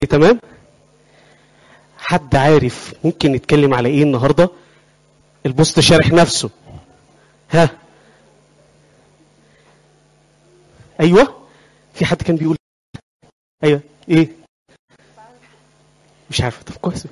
تمام حد عارف ممكن نتكلم على ايه النهارده البوست شارح نفسه ها ايوه في حد كان بيقول ايوه ايه مش عارفه طب كويس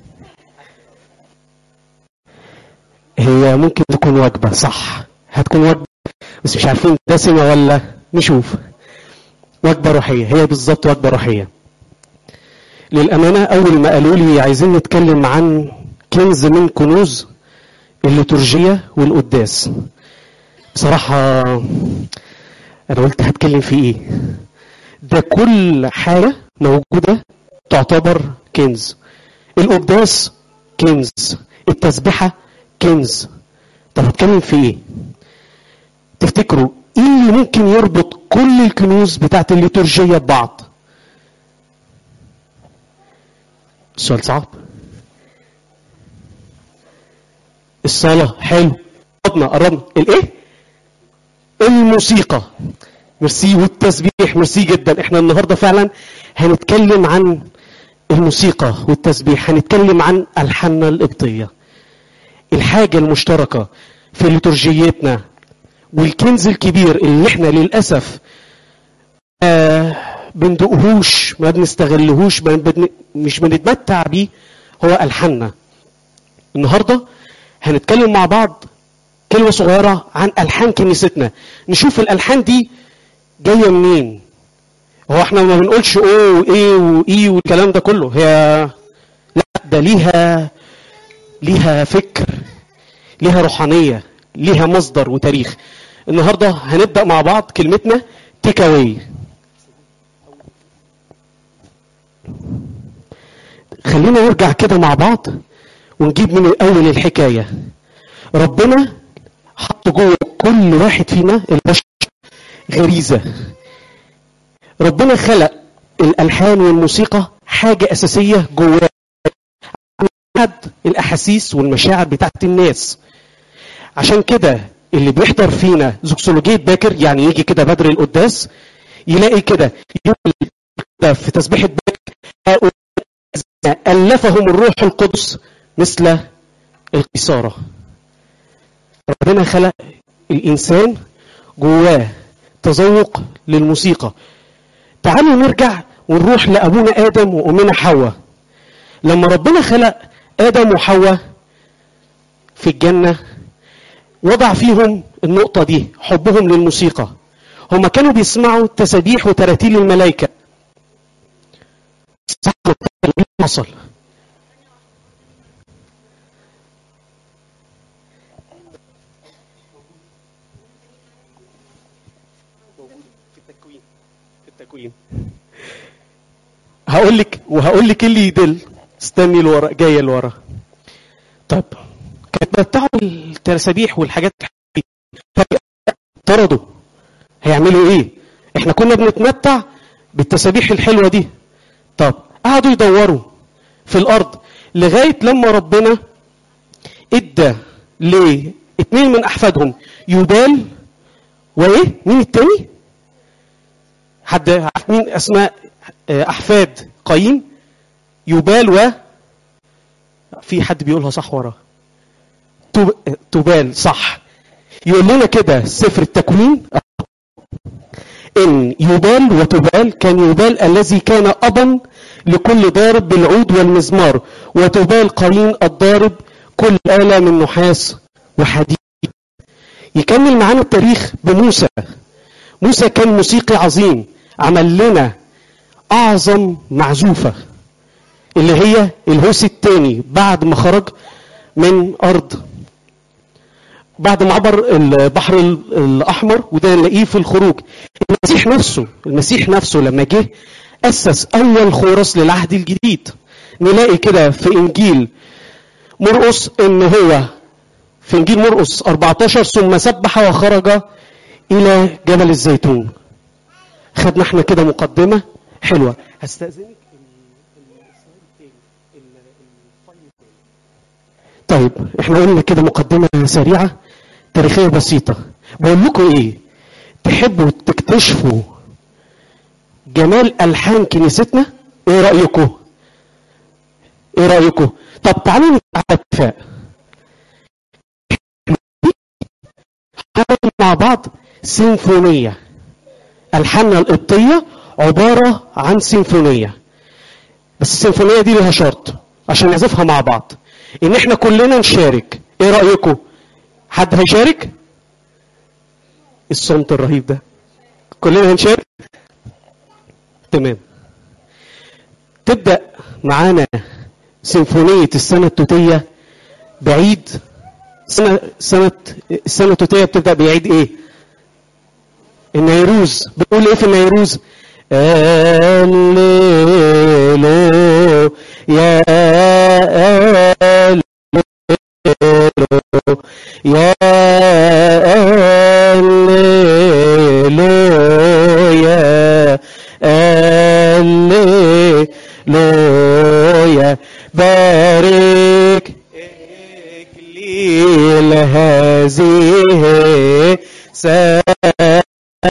هي ممكن تكون وجبه صح هتكون وجبه بس مش عارفين دسمه ولا نشوف وجبه روحيه هي بالظبط وجبه روحيه للامانه اول ما قالوا لي عايزين نتكلم عن كنز من كنوز الليتورجيه والقداس بصراحه انا قلت هتكلم في ايه ده كل حاجه موجوده تعتبر كنز القداس كنز التسبحه كنز طب هتكلم في ايه تفتكروا ايه اللي ممكن يربط كل الكنوز بتاعت الليتورجيه ببعض السؤال صعب الصلاه حلو قربنا قربنا الايه الموسيقى ميرسي والتسبيح ميرسي جدا احنا النهارده فعلا هنتكلم عن الموسيقى والتسبيح هنتكلم عن الحنة القبطية الحاجة المشتركة في ليتورجيتنا والكنز الكبير اللي احنا للأسف آه بندقهوش ما بنستغلهوش ما بن... مش بنتمتع بيه هو الحنة النهارده هنتكلم مع بعض كلمة صغيرة عن ألحان كنيستنا نشوف الألحان دي جاية منين هو احنا ما بنقولش اوه وايه وايه والكلام ده كله هي لا ده ليها ليها فكر ليها روحانية ليها مصدر وتاريخ النهاردة هنبدأ مع بعض كلمتنا تيك اواي خلينا نرجع كده مع بعض ونجيب من الاول الحكاية ربنا حط جوه كل واحد فينا البشر غريزة ربنا خلق الألحان والموسيقى حاجة أساسية جواه الأحاسيس والمشاعر بتاعت الناس عشان كده اللي بيحضر فينا زوكسولوجية باكر يعني يجي كده بدر القداس يلاقي كده في تسبيحة باكر ألفهم الروح القدس مثل القيصارة ربنا خلق الإنسان جواه تذوق للموسيقى تعالوا نرجع ونروح لأبونا آدم وأمنا حواء لما ربنا خلق آدم وحواء في الجنة وضع فيهم النقطة دي حبهم للموسيقى هما كانوا بيسمعوا تسابيح وتراتيل الملائكة حصل التكوين هقول لك وهقول لك اللي يدل استني لورا جايه لورا طب كانت بتاعوا التسابيح والحاجات طردوا هيعملوا ايه احنا كنا بنتمتع بالتسابيح الحلوه دي طب قعدوا يدوروا في الارض لغايه لما ربنا ادى لاثنين من احفادهم يبال وايه مين التاني حد عارف مين اسماء احفاد قايين يبال و في حد بيقولها صح ورا تبال صح يقول لنا كده سفر التكوين ان يبال وتبال كان يبال الذي كان ابا لكل ضارب بالعود والمزمار وتبال قايين الضارب كل آلة من نحاس وحديد يكمل معانا التاريخ بموسى موسى كان موسيقي عظيم عمل لنا أعظم معزوفة اللي هي الهوس الثاني بعد ما خرج من أرض بعد ما عبر البحر الأحمر وده نلاقيه في الخروج المسيح نفسه المسيح نفسه لما جه أسس أول خورس للعهد الجديد نلاقي كده في إنجيل مرقس إن هو في إنجيل مرقس 14 ثم سبح وخرج إلى جبل الزيتون خدنا احنا كده مقدمة حلوة هستأذنك طيب احنا قلنا كده مقدمة سريعة تاريخية بسيطة بقول لكم ايه تحبوا تكتشفوا جمال ألحان كنيستنا ايه رأيكم ايه رايكم طب تعالوا نتفق على اتفاق هنعمل مع بعض سيمفونيه الحاننا القبطيه عباره عن سيمفونيه بس السيمفونيه دي لها شرط عشان نعزفها مع بعض ان احنا كلنا نشارك ايه رايكم حد هيشارك الصمت الرهيب ده كلنا هنشارك تمام تبدا معانا سيمفونيه السنه التوتيه بعيد سنه سنه السنه التوتيه بتبدا بعيد ايه النيروز بنقول ايه في النيروز هللو يا هللو يا هللو يا هللو بارك إكليل هذه سنة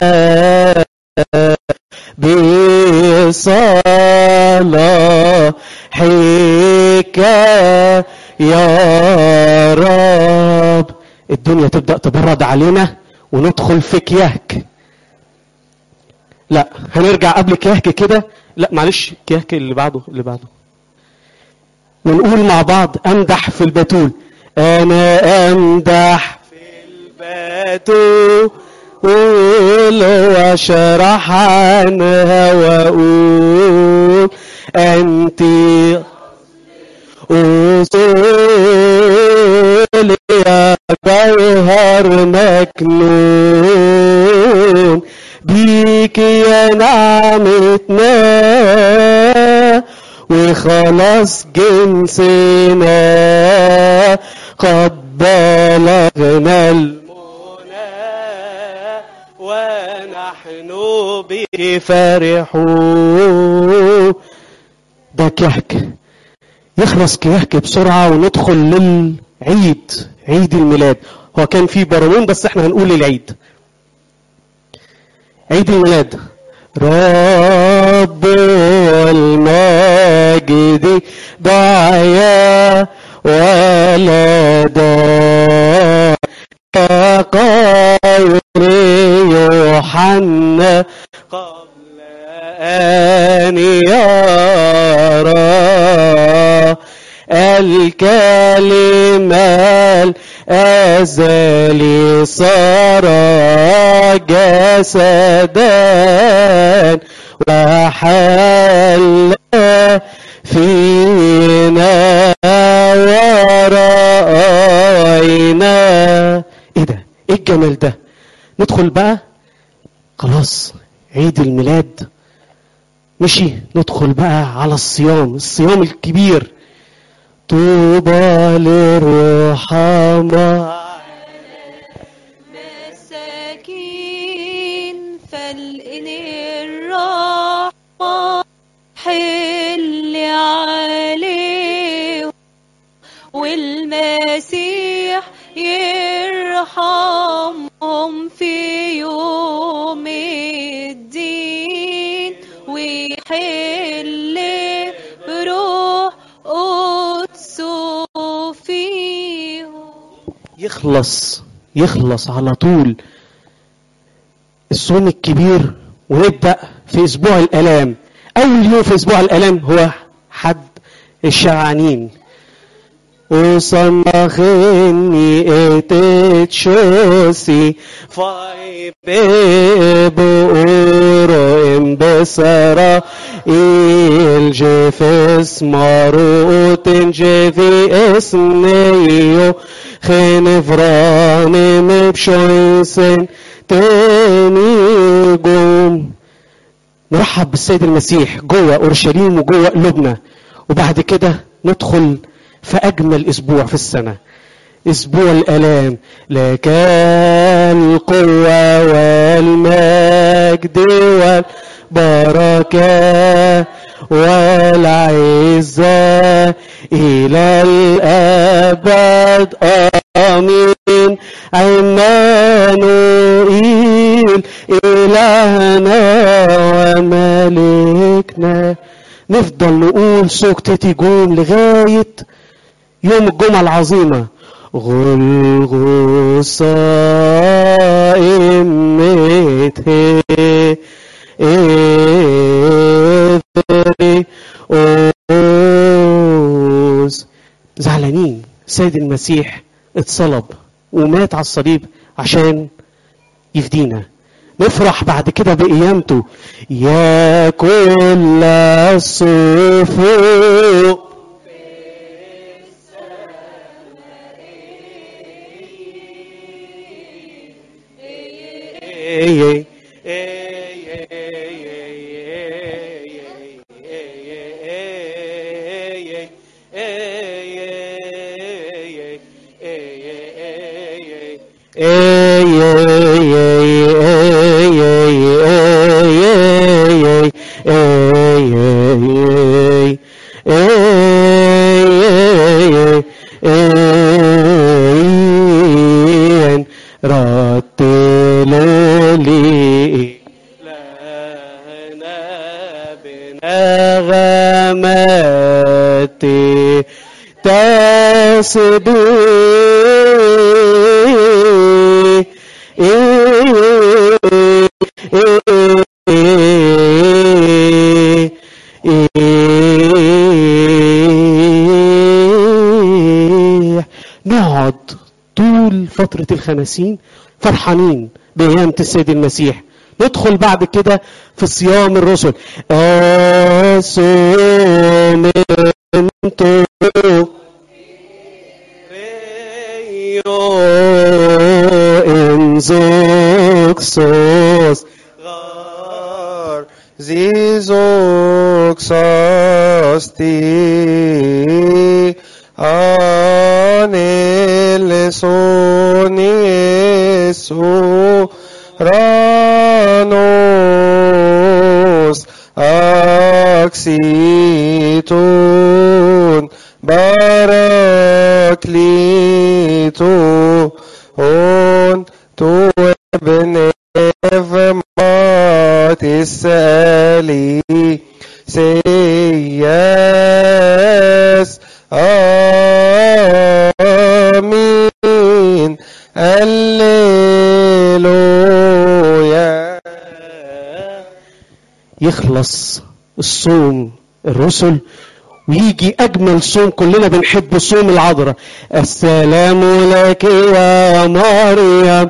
بصلاحك يا رب الدنيا تبدأ تبرد علينا وندخل في كياك لا هنرجع قبل كياك كده لا معلش كياك اللي بعده اللي بعده ونقول مع بعض امدح في البتول انا امدح في البتول واشرح عنها واقول انت اصول يا جوهر مكنون بيك يا نعمتنا وخلاص جنسنا قد بلغنا المنى ونحن به فرحون ده كهك يخلص كهك بسرعة وندخل للعيد عيد الميلاد هو كان في برامون بس احنا هنقول العيد عيد الميلاد رب المجد دعيا ولدا كقول يوحنا قبل أن يرى الكلمة الأزلي صار جسدا وحل فينا ورأينا ايه ده ايه الجمال ده ندخل بقى خلاص عيد الميلاد مشي ندخل بقى على الصيام الصيام الكبير طوبى للرحمة مساكين فالإن الرحمة حل عليهم والمسيح يرحمهم في يوم الدين ويحل بروح قدسه فيهم يخلص يخلص على طول الصوم الكبير ونبدأ في أسبوع الآلام أول يوم في أسبوع الآلام هو حد الشعانين وصنخني اتتشوسي فاي بورو امبسرا الجفس ماروت جفي اسنيو خنفراني مبشويسن تاني قوم نرحب بالسيد المسيح جوه اورشليم وجوه قلوبنا وبعد كده ندخل في اجمل اسبوع في السنه اسبوع الالام لك القوه والمجد والبركه والعزه الى الابد امين عمانوئيل الهنا وملكنا نفضل نقول سوق تيتي جوم لغاية يوم الجمعة العظيمة غلغوصة إمته إذري أوز زعلانين سيد المسيح اتصلب ومات على الصليب عشان يفدينا نفرح بعد كده بقيامته يا كل الصفوف رتلوا لي لنا بنغماتي تسبي نقعد طول فترة الخمسين فرحانين بقيامة السيد المسيح ندخل بعد كده في صيام الرسل أصوم انتو انزوكسوس غار زيزوكساستي anelsonesu ranos axiton baraklito on to ابن مات السالي سياس آمين الليلويا يخلص الصوم الرسل ويجي اجمل صوم كلنا بنحب صوم العذراء السلام لك يا مريم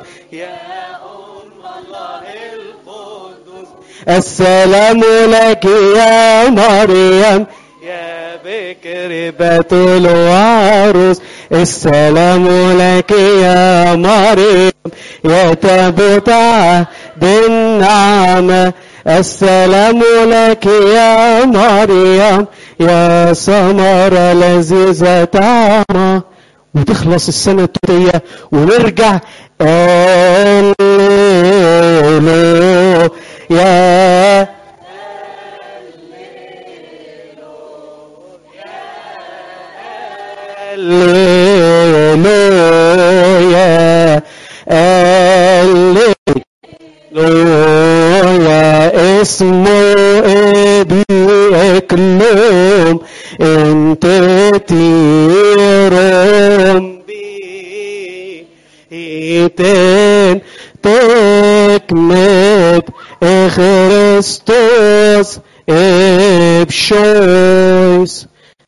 السلام لك يا مريم يا بكر بتول وعروس السلام لك يا مريم يا تبتع بالنعمة السلام لك يا مريم يا سمرة لذيذة طعمة وتخلص السنة التوتية ونرجع الليلو يا الليلويا الليلويا اسمه ابي اكلم انت تيرون بيتين تكمد خريستوس ابشويس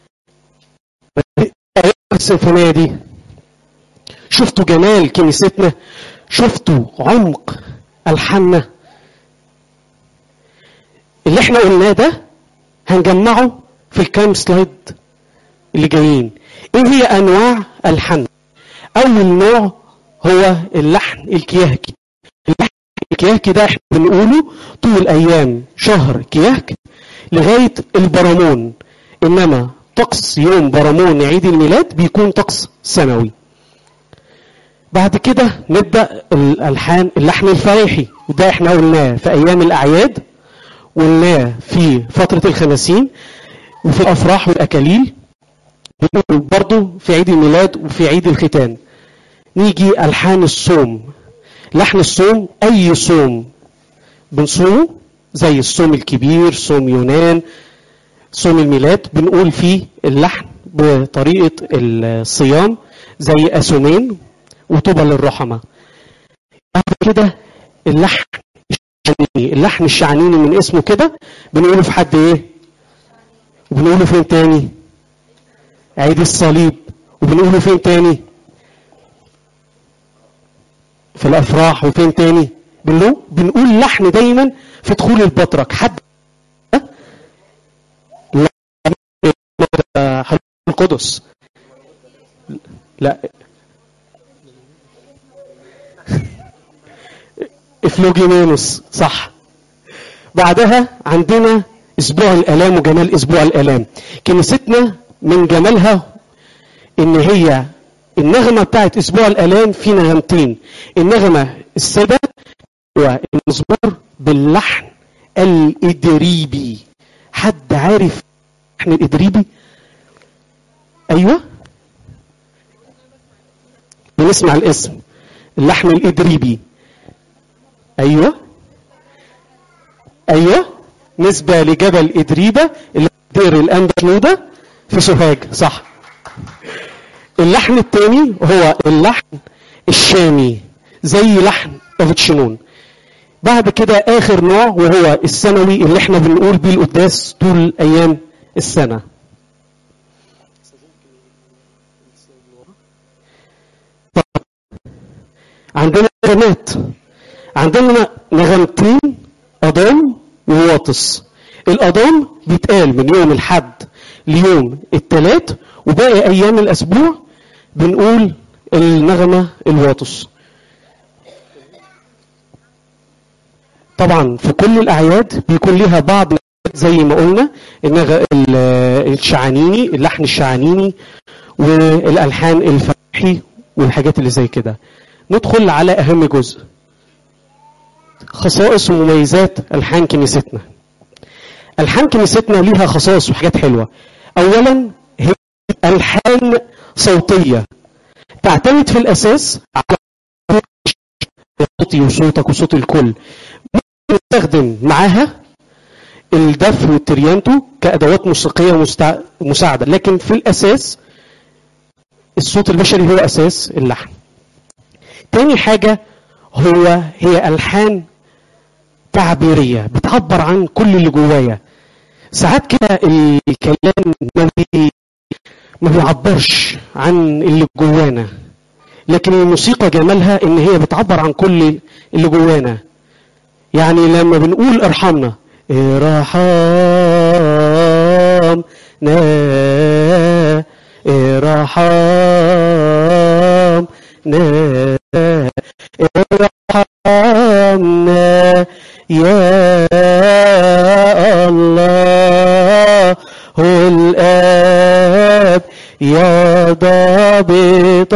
السيمفونية دي شفتوا جمال كنيستنا شفتوا عمق الحنة اللي احنا قلناه ده هنجمعه في الكام سلايد اللي جايين ايه هي انواع الحن اول نوع هو اللحن الكياكي اللحن الكياكي ده احنا بنقوله طول ايام شهر كياك لغايه البرامون انما طقس يوم برامون عيد الميلاد بيكون طقس سنوي بعد كده نبدا الالحان اللحن الفريحي وده احنا قلناه في ايام الاعياد قلناه في فتره الخمسين وفي الافراح والاكاليل برضه في عيد الميلاد وفي عيد الختان نيجي الحان الصوم لحن الصوم اي صوم بنصومه زي الصوم الكبير صوم يونان صوم الميلاد بنقول فيه اللحن بطريقة الصيام زي أسومين وطوبى للرحمة بعد كده اللحن الشعنيني اللحن الشعنيني من اسمه كده بنقوله في حد ايه وبنقوله فين تاني عيد الصليب وبنقوله فين تاني في الافراح وفين تاني بنقول بنقول لحن دايما في دخول البطرك حد لا حلول القدس لا افلوجيمينوس صح بعدها عندنا اسبوع الالام وجمال اسبوع الالام كنيستنا من جمالها ان هي النغمة بتاعت اسبوع الالام في نغمتين النغمة السادة والمزمور باللحن الادريبي حد عارف اللحن الادريبي ايوه بنسمع الاسم اللحن الادريبي ايوه ايوه نسبة لجبل ادريبة اللي دير الانبا في سوهاج صح اللحن الثاني هو اللحن الشامي زي لحن افيتشنون بعد كده اخر نوع وهو السنوي اللي احنا بنقول بيه القداس طول ايام السنه عندنا نغمات عندنا نغمتين أضام وواطس الأضام بيتقال من يوم الحد ليوم الثلاث وباقي أيام الأسبوع بنقول النغمة الواطس طبعا في كل الأعياد بيكون لها بعض زي ما قلنا النغ... الشعانيني اللحن الشعانيني والألحان الفرحي والحاجات اللي زي كده ندخل على أهم جزء خصائص ومميزات ألحان كنيستنا ألحان كنيستنا ليها خصائص وحاجات حلوة أولا هي ألحان صوتية تعتمد في الأساس على صوتي وصوتك وصوت الكل ممكن نستخدم معاها الدف والتريانتو كأدوات موسيقية مستع... مساعدة لكن في الأساس الصوت البشري هو أساس اللحن تاني حاجة هو هي ألحان تعبيرية بتعبر عن كل اللي جوايا ساعات كده الكلام ما, بي ما بيعبرش عن اللي جوانا لكن الموسيقى جمالها ان هي بتعبر عن كل اللي جوانا يعني لما بنقول ارحمنا ارحمنا ارحمنا ارحمنا يا الله هو الآب يا ضابط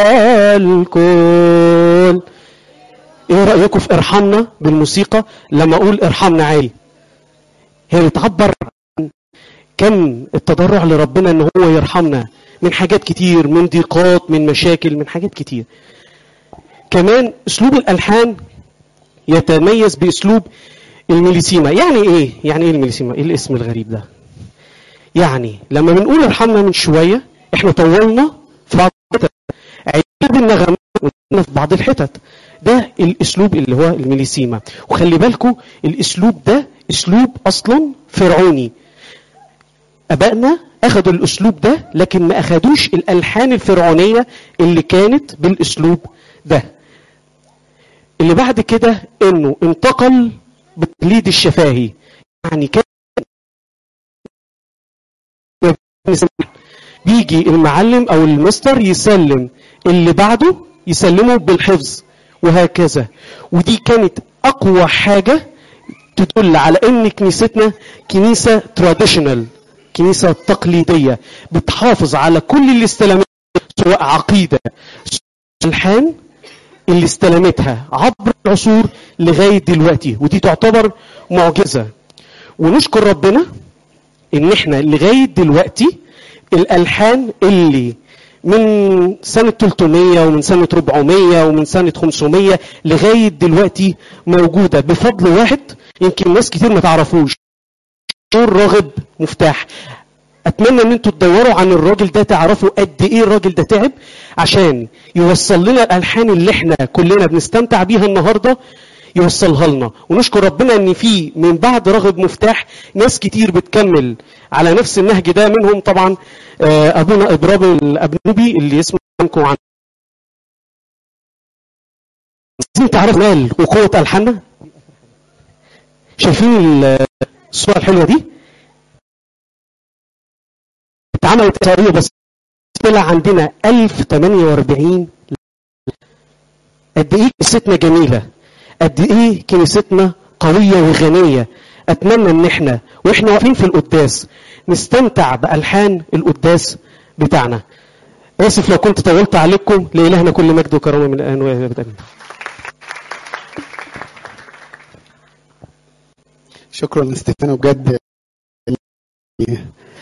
الكل ايه رأيكم في ارحمنا بالموسيقى لما اقول ارحمنا عالي هي بتعبر عن كم التضرع لربنا ان هو يرحمنا من حاجات كتير من ضيقات من مشاكل من حاجات كتير كمان اسلوب الالحان يتميز باسلوب الميليسيما يعني ايه يعني ايه الميليسيما ايه الاسم الغريب ده يعني لما بنقول ارحمنا من شويه احنا طولنا في بعض الحتت عيب النغمات في بعض الحتت ده الاسلوب اللي هو الميليسيما وخلي بالكم الاسلوب ده اسلوب اصلا فرعوني ابائنا اخذوا الاسلوب ده لكن ما اخذوش الالحان الفرعونيه اللي كانت بالاسلوب ده اللي بعد كده انه انتقل بالتقليد الشفاهي يعني كان بيجي المعلم او المستر يسلم اللي بعده يسلمه بالحفظ وهكذا ودي كانت اقوى حاجه تدل على ان كنيستنا كنيسه تراديشنال كنيسه تقليديه بتحافظ على كل اللي استلمته سواء عقيده الحان اللي استلمتها عبر العصور لغايه دلوقتي ودي تعتبر معجزه ونشكر ربنا ان احنا لغايه دلوقتي الالحان اللي من سنة 300 ومن سنة 400 ومن سنة 500 لغاية دلوقتي موجودة بفضل واحد يمكن ناس كتير ما تعرفوش دكتور راغب مفتاح اتمنى ان انتوا تدوروا عن الراجل ده تعرفوا قد ايه الراجل ده تعب عشان يوصل لنا الالحان اللي احنا كلنا بنستمتع بيها النهارده يوصلها لنا ونشكر ربنا ان في من بعد راغب مفتاح ناس كتير بتكمل على نفس النهج ده منهم طبعا آه، ابونا ابراهيم الابنوبي اللي يسمع عنكم عن عايزين تعرفوا مال وقوه الحاننا شايفين ال- الصوره الحلوه دي اتعملت تقريبا بس طلع عندنا 1048 قد ايه كنيستنا جميله قد ايه كنيستنا قويه وغنيه اتمنى ان احنا واحنا واقفين في القداس نستمتع بالحان القداس بتاعنا اسف لو كنت طولت عليكم لالهنا كل مجد وكرامه من الان والى الابد آمين. شكرا لاستفانو بجد